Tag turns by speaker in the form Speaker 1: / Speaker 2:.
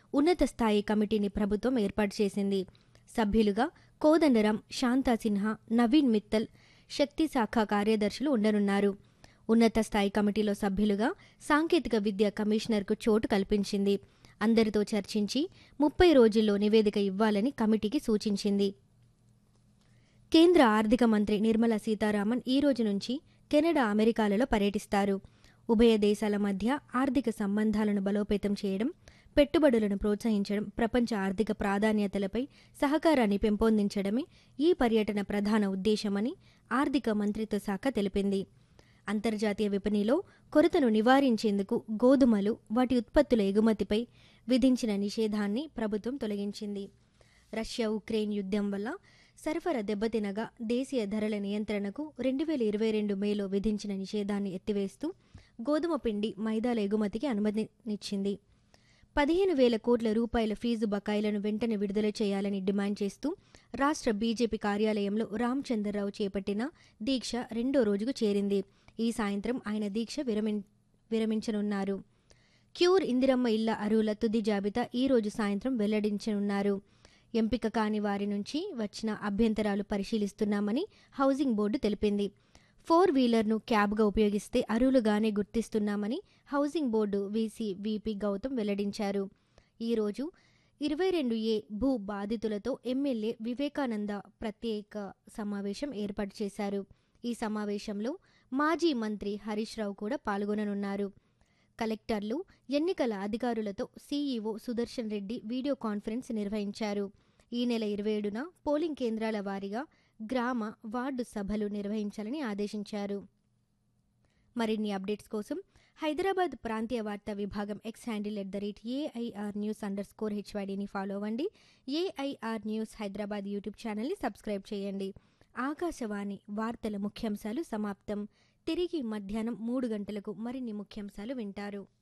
Speaker 1: ఉన్నత స్థాయి కమిటీని ప్రభుత్వం ఏర్పాటు చేసింది సభ్యులుగా కోదండరాం శాంతా సిన్హా నవీన్ మిత్తల్ శక్తి శాఖ కార్యదర్శులు ఉండనున్నారు ఉన్నత స్థాయి కమిటీలో సభ్యులుగా సాంకేతిక విద్య కమిషనర్కు చోటు కల్పించింది అందరితో చర్చించి ముప్పై రోజుల్లో నివేదిక ఇవ్వాలని కమిటీకి సూచించింది కేంద్ర ఆర్థిక మంత్రి నిర్మలా సీతారామన్ ఈ రోజు నుంచి కెనడా అమెరికాలలో పర్యటిస్తారు ఉభయ దేశాల మధ్య ఆర్థిక సంబంధాలను బలోపేతం చేయడం పెట్టుబడులను ప్రోత్సహించడం ప్రపంచ ఆర్థిక ప్రాధాన్యతలపై సహకారాన్ని పెంపొందించడమే ఈ పర్యటన ప్రధాన ఉద్దేశమని ఆర్థిక మంత్రిత్వ శాఖ తెలిపింది అంతర్జాతీయ విపణిలో కొరతను నివారించేందుకు గోధుమలు వాటి ఉత్పత్తుల ఎగుమతిపై విధించిన నిషేధాన్ని ప్రభుత్వం తొలగించింది రష్యా ఉక్రెయిన్ యుద్ధం వల్ల సరఫరా దెబ్బతినగా దేశీయ ధరల నియంత్రణకు రెండు వేల ఇరవై రెండు మేలో విధించిన నిషేధాన్ని ఎత్తివేస్తూ గోధుమ పిండి మైదాల ఎగుమతికి అనుమతినిచ్చింది పదిహేను వేల కోట్ల రూపాయల ఫీజు బకాయిలను వెంటనే విడుదల చేయాలని డిమాండ్ చేస్తూ రాష్ట్ర బీజేపీ కార్యాలయంలో రామచంద్రరావు చేపట్టిన దీక్ష రెండో రోజుకు చేరింది ఈ సాయంత్రం ఆయన దీక్ష విరమి విరమించనున్నారు క్యూర్ ఇందిరమ్మ ఇళ్ల అరువుల తుది జాబితా ఈ రోజు సాయంత్రం వెల్లడించనున్నారు ఎంపిక కాని వారి నుంచి వచ్చిన అభ్యంతరాలు పరిశీలిస్తున్నామని హౌసింగ్ బోర్డు తెలిపింది ఫోర్ వీలర్ను క్యాబ్గా ఉపయోగిస్తే అరువులుగానే గుర్తిస్తున్నామని housing board VC VP Gautam వెల్లడించారు ఈరోజు ఇరవై రెండు ఏ భూ బాధితులతో ఎమ్మెల్యే వివేకానంద ప్రత్యేక సమావేశం ఏర్పాటు చేశారు ఈ సమావేశంలో మాజీ మంత్రి హరీష్ రావు కూడా పాల్గొననున్నారు కలెక్టర్లు ఎన్నికల అధికారులతో CEO Sudarshan Reddy video conference నిర్వహించారు ఈ నెల ఇరవై ఏడున పోలింగ్ కేంద్రాల వారీగా గ్రామ వార్డు సభలు నిర్వహించాలని ఆదేశించారు మరిన్ని అప్డేట్స్ కోసం హైదరాబాద్ ప్రాంతీయ వార్తా విభాగం X handle at the rate AIR news underscore హెచ్వైడిని ఫాలో అవ్వండి ఏఐఆర్ న్యూస్ హైదరాబాద్ యూట్యూబ్ ఛానల్ని సబ్స్క్రైబ్ చేయండి ఆకాశవాణి వార్తల ముఖ్యాంశాలు సమాప్తం తిరిగి మధ్యాహ్నం మూడు గంటలకు మరిన్ని ముఖ్యాంశాలు వింటారు